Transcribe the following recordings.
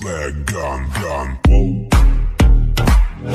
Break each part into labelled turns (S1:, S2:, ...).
S1: Bad gun, gun, whoa.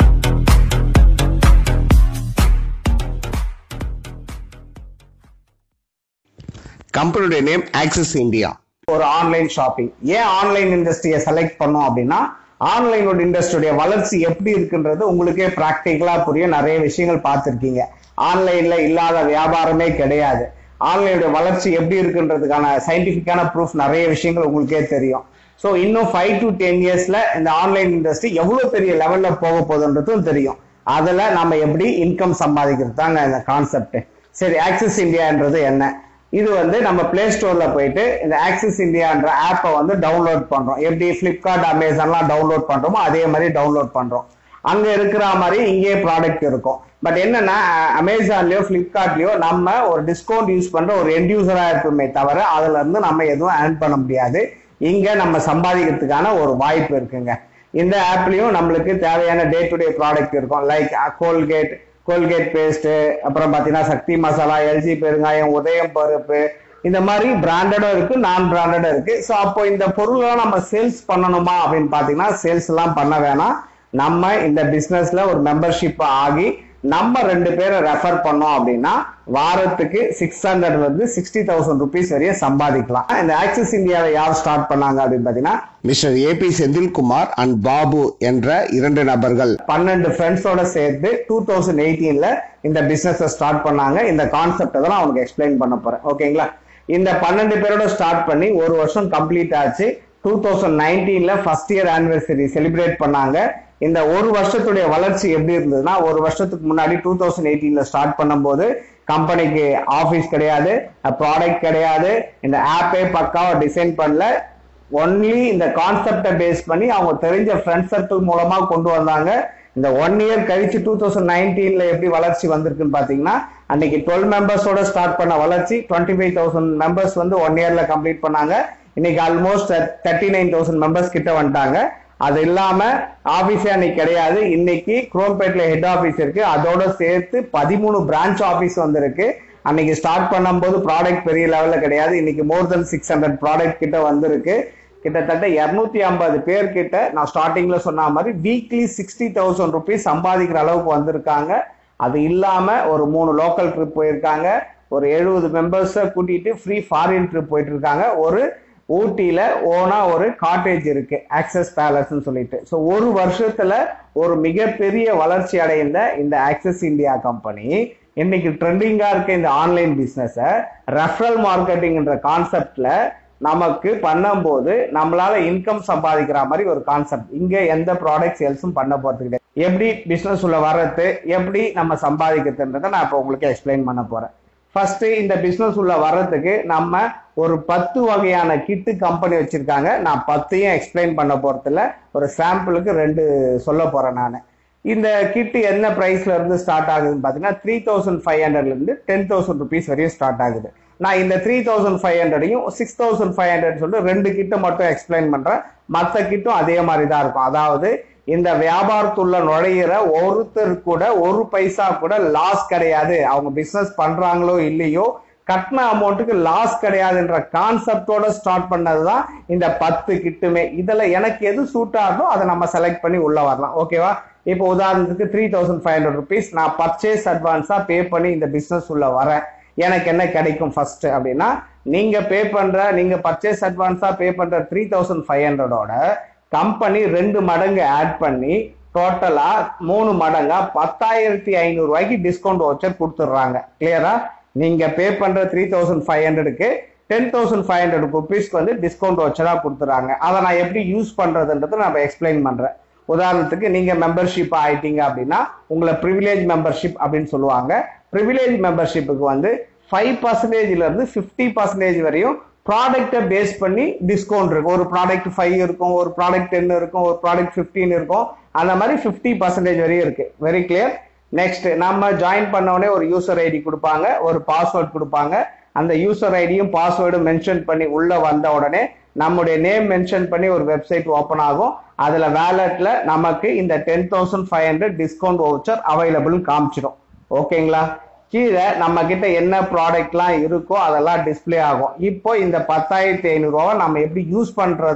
S2: கம்பெனியுடைய name Axis India
S3: ஒரு online shopping ஏன் ஆன்லைன் இண்டஸ்ட்ரியை செலக்ட் பண்ணோம் அப்படின்னா ஆன்லைனோட இண்டஸ்ட்ரியுடைய வளர்ச்சி எப்படி இருக்குன்றது உங்களுக்கே ப்ராக்டிக்கலா புரியும் நிறைய விஷயங்கள் பார்த்துருக்கீங்க ஆன்லைன்ல இல்லாத வியாபாரமே கிடையாது ஆன்லைனுடைய வளர்ச்சி எப்படி இருக்குன்றதுக்கான சயின்டிபிக்கான ப்ரூஃப் நிறைய விஷயங்கள் உங்களுக்கே தெரியும் ஸோ இன்னும் ஃபைவ் டு டென் இயர்ஸ்ல இந்த ஆன்லைன் இண்டஸ்ட்ரி எவ்வளவு பெரிய லெவல்ல போக போகுதுன்றதும் தெரியும் அதுல நம்ம எப்படி இன்கம் சம்பாதிக்கிறது தாங்க இந்த கான்செப்ட் சரி ஆக்சிஸ் இந்தியான்றது என்ன இது வந்து நம்ம பிளே ஸ்டோர்ல போயிட்டு இந்த ஆக்சிஸ் இந்தியான்ற ஆப்பை வந்து டவுன்லோட் பண்றோம் எப்படி பிளிப்கார்ட் அமேசான்லாம் டவுன்லோட் பண்றோமோ அதே மாதிரி டவுன்லோட் பண்றோம் அங்க இருக்கிற மாதிரி இங்கேயே ப்ராடக்ட் இருக்கும் பட் என்னன்னா அமேசான்லயோ பிளிப்கார்ட்லயோ நம்ம ஒரு டிஸ்கவுண்ட் யூஸ் பண்ற ஒரு எண்ட் யூசரா இருப்போமே தவிர அதுல இருந்து நம்ம எதுவும் ஏர்ன் பண்ண முடியாது இங்க நம்ம சம்பாதிக்கிறதுக்கான ஒரு வாய்ப்பு இருக்குங்க இந்த ஆப்லயும் நம்மளுக்கு தேவையான டே டு டே ப்ராடக்ட் இருக்கும் லைக் கோல்கேட் கோல்கேட் பேஸ்ட் அப்புறம் பார்த்தீங்கன்னா சக்தி மசாலா எல்ஜி பெருங்காயம் உதயம் பருப்பு இந்த மாதிரி பிராண்டடும் இருக்கு நான் பிராண்டடும் இருக்கு ஸோ அப்போ இந்த பொருள்லாம் நம்ம சேல்ஸ் பண்ணணுமா அப்படின்னு பார்த்தீங்கன்னா சேல்ஸ் எல்லாம் பண்ண வேணாம் நம்ம இந்த பிசினஸ்ல ஒரு மெம்பர்ஷிப் ஆகி நம்ம ரெண்டு பேரை ரெஃபர் பண்ணோம் அப்படின்னா வாரத்துக்கு சிக்ஸ் ஹண்ட்ரட்ல இருந்து சிக்ஸ்டி தௌசண்ட் ருபீஸ் வரையும் சம்பாதிக்கலாம் இந்த ஆக்சிஸ் இந்தியாவை யார் ஸ்டார்ட் பண்ணாங்க அப்படின்னு பார்த்தீங்கன்னா
S2: mister AB Senthilkumar and Babu என்ற இரண்டு நபர்கள்
S3: பன்னெண்டு ஃப்ரெண்ட்ஸோட சேர்த்து டூ தௌசண்ட் எயிட்டீன்ல இந்த பிசினஸ் ஸ்டார்ட் பண்ணாங்க இந்த கான்செப்ட் தான் அவனுக்கு எக்ஸ்பிளைன் பண்ண போறேன் ஓகேங்களா இந்த பன்னெண்டு பேரோட ஸ்டார்ட் பண்ணி ஒரு வருஷம் கம்ப்ளீட் ஆச்சு டூ தௌசண்ட் நைன்டீன்ல ஃபர்ஸ்ட் இயர் ஆனிவர்சரி செலிப்ரேட் பண்ணாங்க இந்த ஒரு வருஷத்துடைய வளர்ச்சி எப்படி இருந்ததுன்னா ஒரு வருஷத்துக்கு முன்னாடி டூ தௌசண்ட் எயிட்டீன்ல ஸ்டார்ட் பண்ணும்போது கம்பெனிக்கு ஆஃபீஸ் கிடையாது ப்ராடக்ட் கிடையாது இந்த ஆப்பே பக்காவா டிசைன் பண்ணல ஒன்லி இந்த கான்செப்டை பேஸ் பண்ணி அவங்க தெரிஞ்ச ஃப்ரெண்ட் சர்க்கிள் மூலமா கொண்டு வந்தாங்க இந்த ஒன் இயர் கழிச்சு டூ தௌசண்ட் நைன்டீன்ல எப்படி வளர்ச்சி வந்திருக்குன்னு பாத்தீங்கன்னா அன்னைக்கு டுவெல் மெம்பர்ஸோட ஸ்டார்ட் பண்ண வளர்ச்சி டுவெண்ட்டி ஃபைவ் தௌசண்ட் மெம்பர்ஸ் வந்து ஒன் இயர்ல கம்ப்ளீட் பண்ணாங்க இன்னைக்கு almost thirty nine thousand members கிட்ட வந்துட்டாங்க அது இல்லாம ஆபீஸே அன்னைக்கு கிடையாது இன்னைக்கு குரோம்பேட்ல ஹெட் ஆபீஸ் இருக்கு அதோட சேர்த்து பதிமூணு பிரான்ச் ஆபீஸ் வந்திருக்கு அன்னைக்கு ஸ்டார்ட் பண்ணும்போது ப்ராடக்ட் பெரிய லெவல்ல கிடையாது இன்னைக்கு more than six hundred product கிட்ட வந்திருக்கு கிட்டத்தட்ட இருநூத்தி ஐம்பது பேர் கிட்ட நான் ஸ்டார்டிங்ல சொன்ன மாதிரி வீக்லி சிக்ஸ்டி தௌசண்ட் ருபீஸ் சம்பாதிக்கிற அளவுக்கு வந்திருக்காங்க அது இல்லாம ஒரு மூணு லோக்கல் ட்ரிப் போயிருக்காங்க ஒரு எழுபது மெம்பர்ஸை கூட்டிட்டு ஃப்ரீ ஃபாரின் ட்ரிப் போயிட்டு இருக்காங்க ஒரு ஊட்டியில ஓனா ஒரு காட்டேஜ் இருக்கு ஆக்சஸ் பேலஸ்ன்னு சொல்லிட்டு ஸோ ஒரு வருஷத்துல ஒரு மிகப்பெரிய வளர்ச்சி அடைந்த இந்த ஆக்சஸ் இந்தியா கம்பெனி இன்னைக்கு ட்ரெண்டிங்கா இருக்க இந்த ஆன்லைன் பிசினஸ ரெஃபரல் மார்க்கெட்டிங்ன்ற கான்செப்ட்ல நமக்கு பண்ணும்போது நம்மளால இன்கம் சம்பாதிக்கிற மாதிரி ஒரு கான்செப்ட் இங்க எந்த ப்ராடக்ட் சேல்ஸும் பண்ண போறது கிடையாது எப்படி பிசினஸ் உள்ள வர்றது எப்படி நம்ம சம்பாதிக்கிறதுன்றதை நான் இப்போ உங்களுக்கு எக்ஸ்பிளைன் பண்ண போறேன் ஃபர்ஸ்ட் இந்த பிசினஸ் உள்ள வர்றதுக்கு நம்ம ஒரு பத்து வகையான கிட்டு கம்பெனி வச்சிருக்காங்க நான் பத்தையும் எக்ஸ்பிளைன் பண்ண போறதில்ல ஒரு சாம்பிளுக்கு ரெண்டு சொல்ல போறேன் நான் இந்த கிட்டு என்ன பிரைஸ்ல இருந்து ஸ்டார்ட் ஆகுதுன்னு பாத்தீங்கன்னா த்ரீ தௌசண்ட் ஃபைவ் ஹண்ட்ரட்ல இருந்து டென் தௌசண்ட் ருபீஸ் வரையும் ஸ்டார்ட் ஆகுது நான் இந்த த்ரீ தௌசண்ட் ஃபைவ் ஹண்ட்ரடையும் சிக்ஸ் தௌசண்ட் ஃபைவ் ஹண்ட்ரட் சொல்லிட்டு ரெண்டு கிட்ட மட்டும் எக்ஸ்பிளைன் பண்றேன் மற்ற கிட்டும் அதே மாதிரி தான் இருக்கும் அதாவது இந்த வியாபாரத்துள்ள நுழையிற ஒருத்தர் கூட ஒரு பைசா கூட லாஸ் கிடையாது அவங்க பிசினஸ் பண்றாங்களோ இல்லையோ கட்டின அமௌண்ட்டுக்கு லாஸ் கிடையாதுன்ற கான்செப்டோட ஸ்டார்ட் பண்ணதுதான் இந்த பத்து கிட்டுமே இதுல எனக்கு எது சூட் ஆகுதோ அதை நம்ம செலக்ட் பண்ணி உள்ள வரலாம் ஓகேவா இப்போ உதாரணத்துக்கு three thousand five hundred rupees நான் பர்ச்சேஸ் அட்வான்ஸா பே பண்ணி இந்த பிசினஸ் உள்ள வரேன் எனக்கு என்ன கிடைக்கும் ஃபர்ஸ்ட் அப்படின்னா நீங்க பே பண்ற நீங்க பர்ச்சேஸ் அட்வான்ஸா பே பண்ற த்ரீ தௌசண்ட் ஃபைவ் ஹண்ட்ரடோட கம்பெனி ரெண்டு மடங்கு ஆட் பண்ணி டோட்டலா மூணு மடங்கா பத்தாயிரத்தி ஐநூறு ரூபாய்க்கு டிஸ்கவுண்ட் வச்சர் கொடுத்துட்றாங்க கிளியரா நீங்க பே பண்ற த்ரீ தௌசண்ட் ஃபைவ் ஹண்ட்ரடுக்கு டென் தௌசண்ட் ஃபைவ் ஹண்ட்ரட் ருபீஸ்க்கு வந்து டிஸ்கவுண்ட் வச்சரா கொடுத்துறாங்க அதை நான் எப்படி யூஸ் பண்றதுன்றது நான் எக்ஸ்பிளைன் பண்றேன் உதாரணத்துக்கு நீங்க மெம்பர்ஷிப் ஆயிட்டீங்க அப்படின்னா உங்களை ப்ரிவிலேஜ் மெம்பர்ஷிப் அப்படின்னு சொல்லுவாங்க ப்ரிவிலேஜ் மெம்பர்ஷிப்புக்கு வந்து ஃபைவ் பர்சன்டேஜ்ல இருந்து ஃபிஃப்டி பர்சன்டேஜ் வரையும் ப்ராடக்ட்டை பேஸ் பண்ணி டிஸ்கவுண்ட் இருக்கும் ஒரு ப்ராடக்ட் ஃபைவ் இருக்கும் ஒரு ப்ராடக்ட் டென் இருக்கும் ஒரு ப்ராடக்ட் ஃபிஃப்டீன் இருக்கும் அந்த மாதிரி ஃபிஃப்டி பர்சன்டேஜ் வரையும் இருக்கு வெரி கிளியர் நெக்ஸ்ட் நம்ம ஜாயின் பண்ண உடனே ஒரு யூசர் ஐடி கொடுப்பாங்க ஒரு பாஸ்வேர்ட் கொடுப்பாங்க அந்த யூசர் ஐடியும் பாஸ்வேர்டும் மென்ஷன் பண்ணி உள்ள வந்த உடனே நம்முடைய நேம் மென்ஷன் பண்ணி ஒரு வெப்சைட் ஓப்பன் ஆகும் அதுல வேலட்ல நமக்கு இந்த ten thousand five hundred discount voucher available காமிச்சிடும் ஓகேங்களா கீழே நம்ம கிட்ட என்ன ப்ராடக்ட்லாம் இருக்கோ அதெல்லாம் டிஸ்ப்ளே ஆகும் இப்போ இந்த பத்தாயிரத்தி ஐநூறுரூவா நம்ம எப்படி யூஸ் பண்றது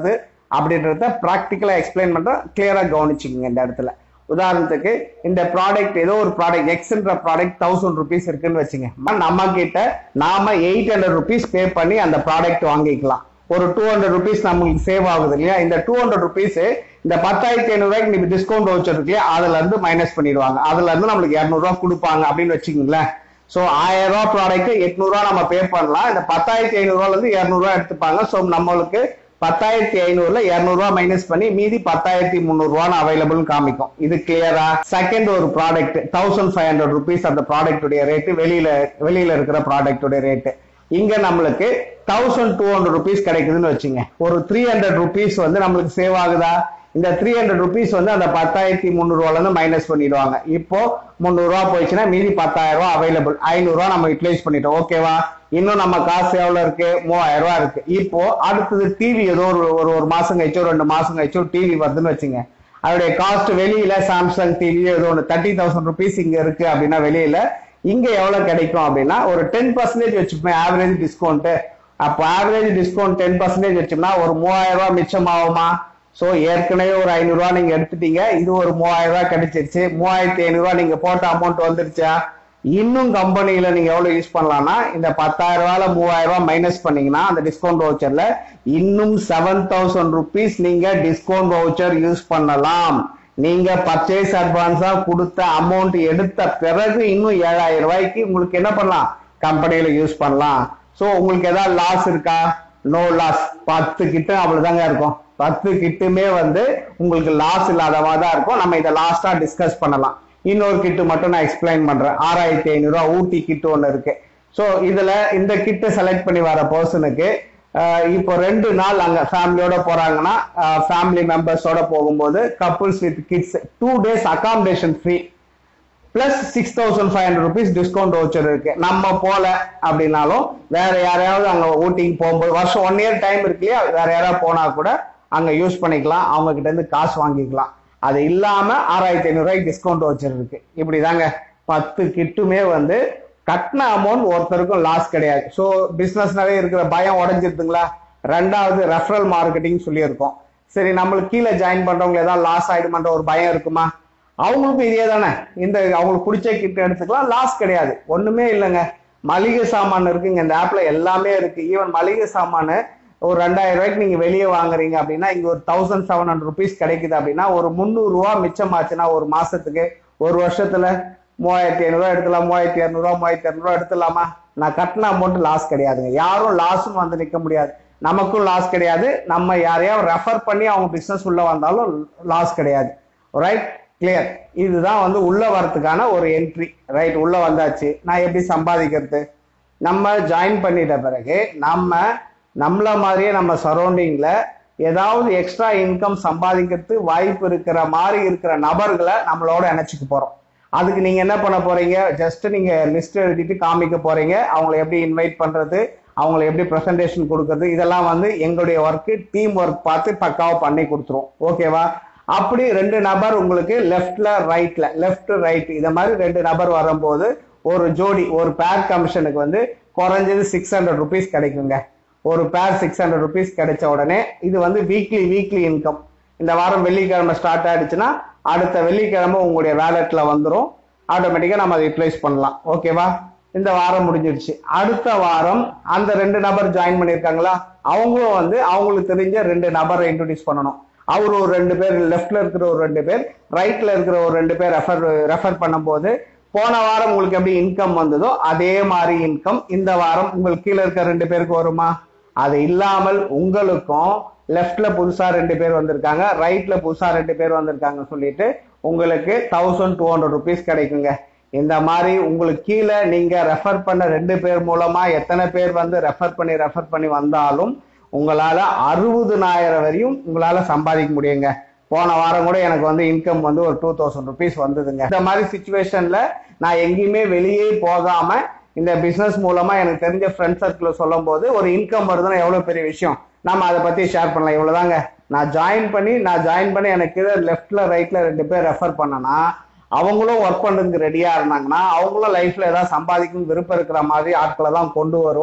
S3: அப்படின்றத ப்ராக்டிக்கலா எக்ஸ்பிளைன் பண்றேன் கிளியரா கவனிச்சுக்கோங்க இந்த இடத்துல உதாரணத்துக்கு இந்த ப்ராடக்ட் ஏதோ ஒரு ப்ராடக்ட் எக்ஸ்ன்ற ப்ராடக்ட் தௌசண்ட் ருபீஸ் இருக்குன்னு வச்சுங்க நம்ம கிட்ட நாம எயிட் ஹண்ட்ரட் ருபீஸ் பே பண்ணி அந்த ப்ராடக்ட் வாங்கிக்கலாம் ஒரு டூ ஹண்ட்ரட் ருபீஸ் நம்மளுக்கு சேவ் ஆகுது இல்லையா இந்த டூ ஹண்ட்ரட் ருபீஸ் இந்த பத்தாயிரத்தி ஐநூறு ரூபாய்க்கு நீங்க டிஸ்கவுண்ட் வவுச்சர் இருக்கு இல்லையா அதுல இருந்து மைனஸ் பண்ணிடுவாங்க அதுல இருந்து நம்மளுக்கு இரநூறுவா கொடுப்பாங்க அப்படின்னு வச்சுக்கோங்களேன் ஸோ ஆயிரம் ரூபாய் ப்ராடக்ட் எட்நூறுவா நம்ம பே பண்ணலாம் இந்த பத்தாயிரத்தி ஐநூறுவால இருந்து இரநூறுவா எடுத்துப்பாங்க ஸோ நம்மளுக்கு பத்தாயிரத்தி ஐநூறுல இரநூறுவா மைனஸ் பண்ணி மீதி பத்தாயிரத்தி முந்நூறுவான்னு அவைலபிள் காமிக்கும் இது கிளியரா செகண்ட் ஒரு product thousand five hundred rupees அந்த ப்ராடக்ட்டுடைய ரேட்டு வெளியில வெளியில இருக்கிற ப்ராடக்ட்டுடைய ரேட்டு இங்க நம்மளுக்கு தௌசண்ட் டூ ஹண்ட்ரட் ருபீஸ் கிடைக்குதுன்னு வச்சுங்க ஒரு த்ரீ ஹண்ட்ரட் ருபீஸ் வந்து நம்மளுக்கு சேவ் ஆகுதா இந்த த்ரீ ஹண்ட்ரட் ருபீஸ் வந்து அந்த பத்தாயிரத்தி முந்நூறுவால இருந்து மைனஸ் பண்ணிடுவாங்க இப்போ முந்நூறுவா போயிடுச்சுன்னா மீதி பத்தாயிரம் ரூபாய் அவைலபிள் ஐநூறுரூவா நம்ம யூட்டிலைஸ் பண்ணிட்டோம் ஓகேவா இன்னும் நம்ம காசு எவ்வளவு இருக்கு மூவாயிரம் ரூபாய் இருக்கு இப்போ அடுத்தது டிவி ஏதோ ஒரு ஒரு ஒரு மாசம் கழிச்சோ ரெண்டு மாசம் கழிச்சோ டிவி வருதுன்னு வச்சுங்க அதோடைய காஸ்ட் வெளியில சாம்சங் டிவி ஏதோ ஒன்று தேர்ட்டி தௌசண்ட் ருபீஸ் இங்க இருக்கு அப்படின்னா வெளியில இங்க எவ்வளவு கிடைக்கும் அப்படின்னா ஒரு டென் பர்சன்டேஜ் வச்சுப்போம் ஆவரேஜ் டிஸ்கவுண்ட் அப்போ ஆவரேஜ் டிஸ்கவுண்ட் டென் பர்சன்டேஜ் வச்சோம்னா ஒரு மூவாயிரம் ரூபாய் மிச்சம் ஆகுமா ஸோ ஏற்கனவே ஒரு ஐநூறுரூவா நீங்க எடுத்துட்டீங்க இது ஒரு மூவாயிரம் ரூபாய் கிடைச்சிருச்சு மூவாயிரத்தி ஐநூறுரூவா நீங்க போட்ட அமௌண்ட் வந்துருச்சா இன்னும் கம்பெனியில நீங்க எவ்வளவு யூஸ் பண்ணலாம்னா இந்த பத்தாயிரம் ரூபாயில மூவாயிரம் ரூபாய் மைனஸ் பண்ணீங்கன்னா அந்த டிஸ்கவுண்ட் வவுச்சர்ல இன்னும் செவன் தௌசண்ட் ருபீஸ் நீங்க டிஸ்கவுண்ட் வவுச்சர் யூஸ் பண்ணலாம் நீங்க பர்ச்சேஸ் அட்வான்ஸா கொடுத்த அமௌண்ட் எடுத்த பிறகு இன்னும் ஏழாயிரம் ரூபாய்க்கு உங்களுக்கு என்ன பண்ணலாம் கம்பெனியில யூஸ் பண்ணலாம் சோ உங்களுக்கு ஏதாவது லாஸ் இருக்கா நோ லாஸ் பத்து கிட்ட அவ்வளவுதாங்க இருக்கும் பத்து கிட்டுமே வந்து உங்களுக்கு லாஸ் இல்லாதவா தான் இருக்கும் நம்ம இதை லாஸ்டா டிஸ்கஸ் பண்ணலாம் இன்னொரு கிட்டு மட்டும் நான் எக்ஸ்பிளைன் பண்றேன் ஆறாயிரத்தி ஐநூறு ரூபா ஊட்டி கிட்டு ஒன்று இருக்கு ஸோ இதுல இந்த கிட்டு செலக்ட் பண்ணி வர பர்சனுக்கு இப்போ ரெண்டு நாள் அங்க ஃபேமிலியோட போறாங்கன்னா ஃபேமிலி மெம்பர்ஸோட போகும்போது couples with kids two days accommodation free plus six thousand five hundred rupees discount voucher இருக்கு நம்ம போல அப்படின்னாலும் வேற யாரையாவது அங்க ஊட்டிக்கு போகும்போது வருஷம் ஒன் இயர் டைம் இருக்கு இல்லையா வேற யாராவது போனா கூட அங்க யூஸ் பண்ணிக்கலாம் அவங்க கிட்ட இருந்து காசு வாங்கிக்கலாம் அது இல்லாம ஆறாயிரத்தி ஐநூறு ரூபாய்க்கு டிஸ்கவுண்ட் வவுச்சர் இருக்கு இப்படிதாங்க பத்து கிட்டுமே வந்து கட்டின அமௌண்ட் ஒருத்தருக்கும் லாஸ் கிடையாது ஸோ பிசினஸ்னாவே இருக்கிற பயம் உடஞ்சிருதுங்களா ரெண்டாவது ரெஃபரல் மார்க்கெட்டிங் சொல்லியிருக்கோம் சரி நம்மளுக்கு கீழே ஜாயின் பண்றவங்க ஏதாவது லாஸ் ஆயிடுமான்ற ஒரு பயம் இருக்குமா அவங்களுக்கும் இதே தானே இந்த அவங்களுக்கு பிடிச்ச கிட் எடுத்துக்கலாம் லாஸ் கிடையாது ஒண்ணுமே இல்லைங்க மளிகை சாமான் இருக்குங்க இந்த ஆப்ல எல்லாமே இருக்கு ஈவன் மளிகை சாமான் ஒரு ரெண்டாயிரம் ரூபாய்க்கு நீங்க வெளியே வாங்குறீங்க அப்படின்னா இங்க ஒரு தௌசண்ட் செவன் ஹண்ட்ரட் ருபீஸ் கிடைக்குது அப்படின்னா ஒரு முந்நூறு ரூபா மிச்சமாச்சுன்னா ஒரு மாசத்துக்கு ஒரு வருஷத்துல மூவாயிரத்தி ஐநூறுரூவா எடுக்கலாம் மூவாயிரத்தி இரநூறுவா மூவாயிரத்தி இரநூறுவா எடுத்துலாமா நான் கட்டின அமௌண்ட் லாஸ் கிடையாதுங்க யாரும் லாஸும் வந்து நிற்க முடியாது நமக்கும் லாஸ் கிடையாது நம்ம யாரையாவது ரெஃபர் பண்ணி அவங்க பிசினஸ் உள்ள வந்தாலும் லாஸ் கிடையாது ரைட் கிளியர் இதுதான் வந்து உள்ள வரதுக்கான ஒரு என்ட்ரி ரைட் உள்ள வந்தாச்சு நான் எப்படி சம்பாதிக்கிறது நம்ம ஜாயின் பண்ணிட்ட பிறகு நம்ம நம்மள மாதிரியே நம்ம சரௌண்டிங்ல ஏதாவது எக்ஸ்ட்ரா இன்கம் சம்பாதிக்கிறது வாய்ப்பு இருக்கிற மாதிரி இருக்கிற நபர்களை நம்மளோட இணைச்சிக்க போறோம் அதுக்கு நீங்க என்ன பண்ண போறீங்க ஜஸ்ட் நீங்க லிஸ்ட் எழுதிட்டு காமிக்க போறீங்க அவங்களை எப்படி இன்வைட் பண்றது அவங்களை எப்படி ப்ரெசன்டேஷன் கொடுக்கறது இதெல்லாம் வந்து எங்களுடைய ஒர்க்கு டீம் ஒர்க் பார்த்து பக்காவா பண்ணி கொடுத்துரும் ஓகேவா அப்படி ரெண்டு நபர் உங்களுக்கு லெஃப்ட்ல ரைட்ல லெஃப்ட் ரைட் இத மாதிரி ரெண்டு நபர் வரும்போது ஒரு ஜோடி ஒரு பேர் கமிஷனுக்கு வந்து குறைஞ்சது சிக்ஸ் ஹண்ட்ரட் ருபீஸ் கிடைக்குங்க ஒரு பேர் சிக்ஸ் ஹண்ட்ரட் ருபீஸ் கிடைச்ச உடனே இது வந்து வீக்லி வீக்லி இன்கம் இந்த வாரம் வெள்ளிக்கிழமை ஸ்டார்ட் ஆயிடுச்சுன்னா அடுத்த வெள்ளிக்கிழமை உங்களுடைய வேலெட்ல வந்துடும் ஆட்டோமேட்டிக்கா நம்ம அதை யூட்டிலைஸ் பண்ணலாம் ஓகேவா இந்த வாரம் முடிஞ்சிருச்சு அடுத்த வாரம் அந்த ரெண்டு நபர் ஜாயின் பண்ணியிருக்காங்களா அவங்களும் வந்து அவங்களுக்கு தெரிஞ்ச ரெண்டு நபரை இன்ட்ரடியூஸ் பண்ணணும் அவர் ஒரு ரெண்டு பேர் லெஃப்ட்ல இருக்கிற ஒரு ரெண்டு பேர் ரைட்ல இருக்கிற ஒரு ரெண்டு பேர் ரெஃபர் ரெஃபர் பண்ணும்போது போன வாரம் உங்களுக்கு எப்படி இன்கம் வந்ததோ அதே மாதிரி இன்கம் இந்த வாரம் உங்களுக்கு கீழே இருக்க ரெண்டு பேருக்கு வருமா அது இல்லாமல் உங்களுக்கும் லெஃப்ட்ல புதுசா ரெண்டு பேர் வந்திருக்காங்க ரைட்ல புதுசா ரெண்டு பேர் வந்திருக்காங்க சொல்லிட்டு உங்களுக்கு தௌசண்ட் டூ ஹண்ட்ரட் ருபீஸ் கிடைக்குங்க இந்த மாதிரி உங்களுக்கு கீழே நீங்க ரெஃபர் பண்ண ரெண்டு பேர் மூலமா எத்தனை பேர் வந்து ரெஃபர் பண்ணி ரெஃபர் பண்ணி வந்தாலும் உங்களால அறுபதுனாயிரம் வரையும் உங்களால சம்பாதிக்க முடியுங்க போன வாரம் கூட எனக்கு வந்து இன்கம் வந்து ஒரு டூ தௌசண்ட் ருபீஸ் வந்ததுங்க இந்த மாதிரி சுச்சுவேஷன்ல நான் எங்கேயுமே வெளியே போகாம இந்த பிசினஸ் மூலமா எனக்கு தெரிஞ்ச ஃப்ரெண்ட் சர்க்கிள் சொல்லும் போது ஒரு இன்கம் வருதுன்னா எவ்வளவு பெரிய விஷயம் நம்ம அதை பத்தி ஷேர் பண்ணலாம் இவ்வளவுதாங்க நான் ஜாயின் பண்ணி நான் ஜாயின் பண்ணி எனக்கு லெஃப்ட்ல ரைட்ல ரெண்டு பேர் ரெஃபர் பண்ணனா அவங்களும் ஒர்க் பண்றதுக்கு ரெடியா இருந்தாங்கன்னா அவங்களும் லைஃப்ல ஏதாவது சம்பாதிக்கணும் விருப்பம் இருக்கிற மாதிரி ஆட்களை தான் கொண்டு வருவோம்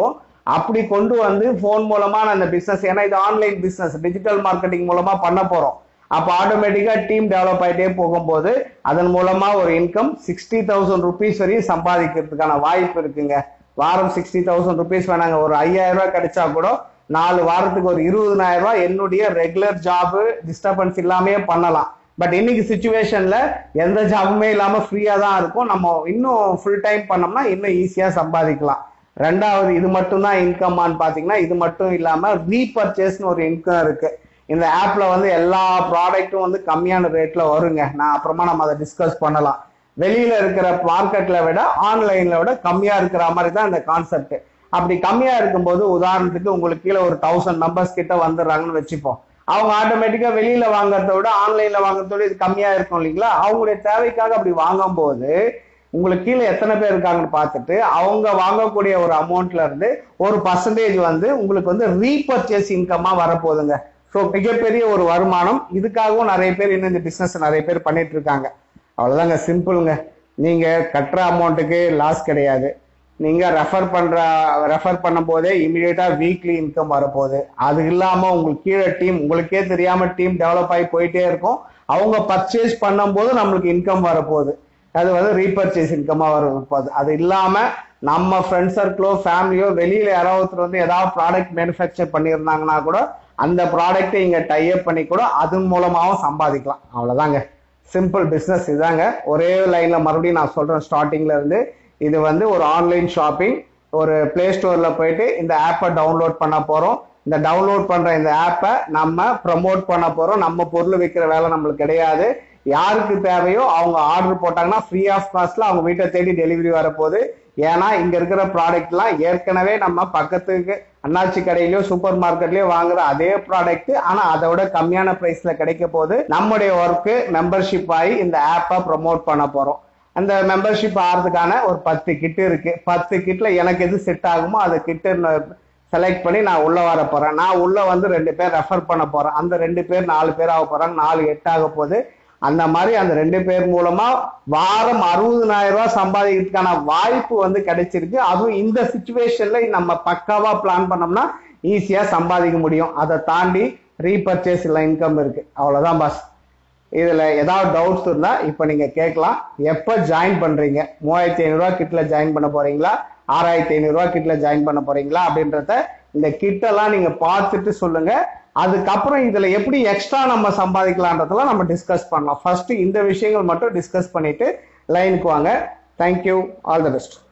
S3: அப்படி கொண்டு வந்து ஃபோன் மூலமா நான் இந்த பிசினஸ் ஏன்னா இது ஆன்லைன் பிசினஸ் டிஜிட்டல் மார்க்கெட்டிங் மூலமா பண்ண போறோம் அப்போ ஆட்டோமேட்டிக்கா டீம் டெவலப் ஆயிட்டே போகும்போது அதன் மூலமா ஒரு இன்கம் சிக்ஸ்டி தௌசண்ட் ருபீஸ் வரையும் சம்பாதிக்கிறதுக்கான வாய்ப்பு இருக்குங்க வாரம் சிக்ஸ்டி தௌசண்ட் ருபீஸ் வேணாங்க ஒரு ஐயாயிரம் ரூபாய் கிடைச்சா கூட நாலு வாரத்துக்கு ஒரு இருபதனாயிரம் ரூபாய் என்னுடைய ரெகுலர் ஜாப் டிஸ்டர்பன்ஸ் இல்லாமே பண்ணலாம் பட் இன்னைக்கு சுச்சுவேஷன்ல எந்த ஜாபுமே இல்லாம ஃப்ரீயா தான் இருக்கும் நம்ம இன்னும் ஃபுல் டைம் பண்ணோம்னா இன்னும் ஈஸியா சம்பாதிக்கலாம் ரெண்டாவது இது மட்டும் தான் இன்கம்மான்னு பாத்தீங்கன்னா இது மட்டும் இல்லாம ரீபர்ச்சேஸ்னு ஒரு இன்கம் இருக்கு இந்த ஆப்ல வந்து எல்லா ப்ராடக்ட்டும் வந்து கம்மியான ரேட்ல வருங்க நான் அப்புறமா நம்ம அதை டிஸ்கஸ் பண்ணலாம் வெளியில இருக்கிற மார்க்கெட்ல விட ஆன்லைன்ல விட கம்மியா இருக்கிற மாதிரி தான் இந்த கான்செப்ட் அப்படி கம்மியா இருக்கும்போது உதாரணத்துக்கு உங்களுக்கு கீழே ஒரு தௌசண்ட் மெம்பர்ஸ் கிட்ட வந்துடுறாங்கன்னு வச்சுப்போம் அவங்க ஆட்டோமேட்டிக்கா வெளியில வாங்குறத விட ஆன்லைன்ல வாங்குறத விட இது கம்மியா இருக்கும் இல்லைங்களா அவங்களுடைய தேவைக்காக அப்படி வாங்கும்போது உங்களுக்கு கீழே எத்தனை பேர் இருக்காங்கன்னு பார்த்துட்டு அவங்க வாங்கக்கூடிய ஒரு அமௌண்ட்ல இருந்து ஒரு பர்சன்டேஜ் வந்து உங்களுக்கு வந்து ரீபர்ச்சேஸ் இன்கமா வரப்போகுதுங்க ஸோ மிகப்பெரிய ஒரு வருமானம் இதுக்காகவும் நிறைய பேர் இன்னும் இந்த பிசினஸ் நிறைய பேர் பண்ணிட்டு இருக்காங்க அவ்வளவுதாங்க சிம்பிளுங்க நீங்க கட்டுற அமௌண்ட்டுக்கு லாஸ் கிடையாது நீங்க ரெஃபர் பண்ற ரெஃபர் பண்ணும் போதே இமீடியட்டா வீக்லி இன்கம் வரப்போகுது அது இல்லாம உங்களுக்கு கீழே டீம் உங்களுக்கே தெரியாம டீம் டெவலப் ஆகி போயிட்டே இருக்கும் அவங்க பர்ச்சேஸ் பண்ணும்போது நம்மளுக்கு இன்கம் வரப்போகுது அது வந்து ரீபர்ச்சேஸ் இன்கமா வரப்போகுது அது இல்லாம நம்ம ஃப்ரெண்ட் சர்க்கிளோ ஃபேமிலியோ வெளியில யாராவது ஒருத்தர் வந்து ஏதாவது ப்ராடக்ட் மேனுஃபேக்சர் பண்ணியிருந்தாங்கன்னா கூட அந்த ப்ராடக்ட்டை இங்க டைப் பண்ணி கூட அதன் மூலமாவும் சம்பாதிக்கலாம் அவ்வளவுதாங்க சிம்பிள் பிசினஸ் இதாங்க ஒரே லைன்ல மறுபடியும் நான் சொல்றேன் ஸ்டார்டிங்ல இருந்து இது வந்து ஒரு ஆன்லைன் ஷாப்பிங் ஒரு பிளே ஸ்டோர்ல போயிட்டு இந்த ஆப்பை டவுன்லோட் பண்ண போறோம் இந்த டவுன்லோட் பண்ற இந்த ஆப்பை நம்ம ப்ரமோட் பண்ண போறோம் நம்ம பொருள் விற்கிற வேலை நம்மளுக்கு கிடையாது யாருக்கு தேவையோ அவங்க ஆர்டர் போட்டாங்கன்னா ஃப்ரீ ஆஃப் காஸ்ட்ல அவங்க வீட்டை தேடி டெலிவரி வரப்போகுது ஏன்னா இங்க இருக்கிற ப்ராடக்ட்லாம் ஏற்கனவே நம்ம பக்கத்துக்கு அண்ணாச்சி கடையிலயோ சூப்பர் மார்க்கெட்லயோ வாங்குற அதே ப்ராடக்ட் ஆனா அதை விட கம்மியான பிரைஸ்ல கிடைக்க போது நம்முடைய ஒர்க்கு மெம்பர்ஷிப் ஆகி இந்த ஆப்பை ப்ரமோட் பண்ண போறோம் அந்த மெம்பர்ஷிப் ஆகிறதுக்கான ஒரு பத்து கிட் இருக்கு பத்து கிட்ல எனக்கு எது செட் ஆகுமோ அதை கிட்டு செலக்ட் பண்ணி நான் உள்ள வர போறேன் நான் உள்ள வந்து ரெண்டு பேர் ரெஃபர் பண்ண போறேன் அந்த ரெண்டு பேர் நாலு பேர் ஆக போறாங்க நாலு எட்டு ஆக போகுது அந்த மாதிரி அந்த ரெண்டு பேர் மூலமா வாரம் அறுபதனாயிரம் ரூபாய் சம்பாதிக்கிறதுக்கான வாய்ப்பு வந்து கிடைச்சிருக்கு அதுவும் இந்த சுச்சுவேஷன்ல நம்ம பக்காவா பிளான் பண்ணோம்னா ஈஸியா சம்பாதிக்க முடியும் அதை தாண்டி ரீபர்ச்சேஸ் இல்லை இன்கம் இருக்கு அவ்வளவுதான் பாஸ் இதுல ஏதாவது டவுட்ஸ் இருந்தா இப்ப நீங்க கேட்கலாம் எப்ப ஜாயின் பண்றீங்க மூவாயிரத்தி ஐநூறு ரூபாய் கிட்ல ஜாயின் பண்ண போறீங்களா ஆறாயிரத்தி ஐநூறு ரூபாய் கிட்ல ஜாயின் பண்ண போறீங்களா அப்படின்றத இந்த கிட்டெல்லாம் நீங்க பார்த்துட்டு சொல்லுங்க அதுக்கப்புறம் இதுல எப்படி எக்ஸ்ட்ரா நம்ம சம்பாதிக்கலான்றதெல்லாம் நம்ம டிஸ்கஸ் பண்ணலாம் ஃபர்ஸ்ட் இந்த விஷயங்கள் மட்டும் டிஸ்கஸ் பண்ணிட்டு லைனுக்கு வாங்க தேங்க்யூ ஆல் த பெஸ்ட்